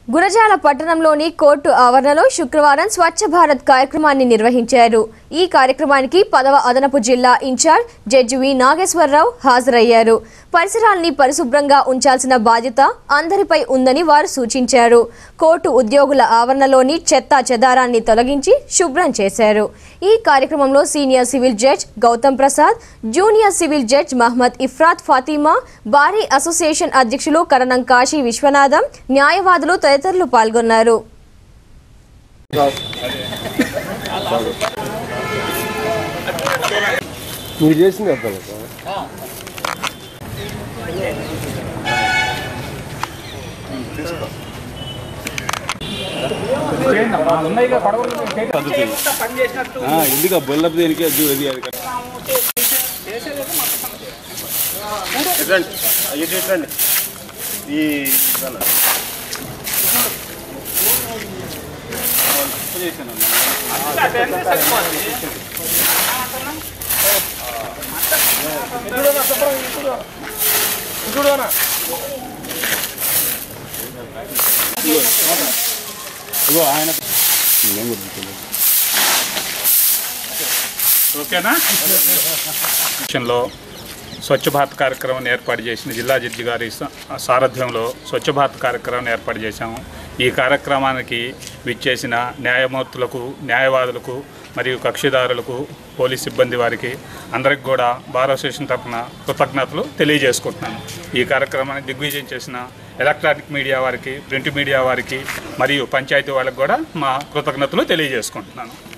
గురజాల పట్టణంలోని కోర్టు ఆవరణలో శుక్రవారం స్వచ్ఛ భారత్ కార్యక్రమాన్ని నిర్వహించారు ఈ కార్యక్రమానికి పదవ అదనపు జిల్లా ఇన్ఛార్జ్ జడ్జి వి నాగేశ్వరరావు హాజరయ్యారు పరిసరాల్ని పరిశుభ్రంగా ఉంచాల్సిన బాధ్యత అందరిపై ఉందని వారు సూచించారు కోర్టు ఉద్యోగుల ఆవరణలోని చెత్త చెదారాన్ని తొలగించి శుభ్రం చేశారు ఈ కార్యక్రమంలో senior civil judge Gautam Prasad junior civil judge Mohammed Ifrath Fatima bar association అధ్యక్షులు కరణం కాశీ విశ్వనాథం న్యాయవాదులు తదితరులు పాల్గొన్నారు మీరు చేసింది అర్థం ఎందుకు బొల్లపు దేనికి అది అది అది ఎట్లండి ఇటు ఎట్లండి ఈ ఇదన్న. ఇగో ఆయన ఓకేనా లో స్వచ్ఛ భారత్ కార్యక్రమం ఏర్పాటు చేసిన జిల్లా జడ్జి గారి స- సారథ్యంలో స్వచ్ఛ భారత్ కార్యక్రమం ఏర్పాటు చేశాము ఈ కార్యక్రమానికి విచ్చేసిన న్యాయమూర్తులకు న్యాయవాదులకు మరియు కక్షిదారులకు పోలీస్ సిబ్బంది వారికి అందరికి కూడా బార్ అసోసియేషన్ తరఫున కృతజ్ఞతలు తెలియజేసుకుంటున్నాను ఈ కార్యక్రమాన్ని దిగ్విజయం చేసిన ఎలక్ట్రానిక్ మీడియా వారికి ప్రింట్ మీడియా వారికి మరియు పంచాయతీ వాళ్ళకి కూడా మా కృతజ్ఞతలు తెలియజేసుకుంటున్నాను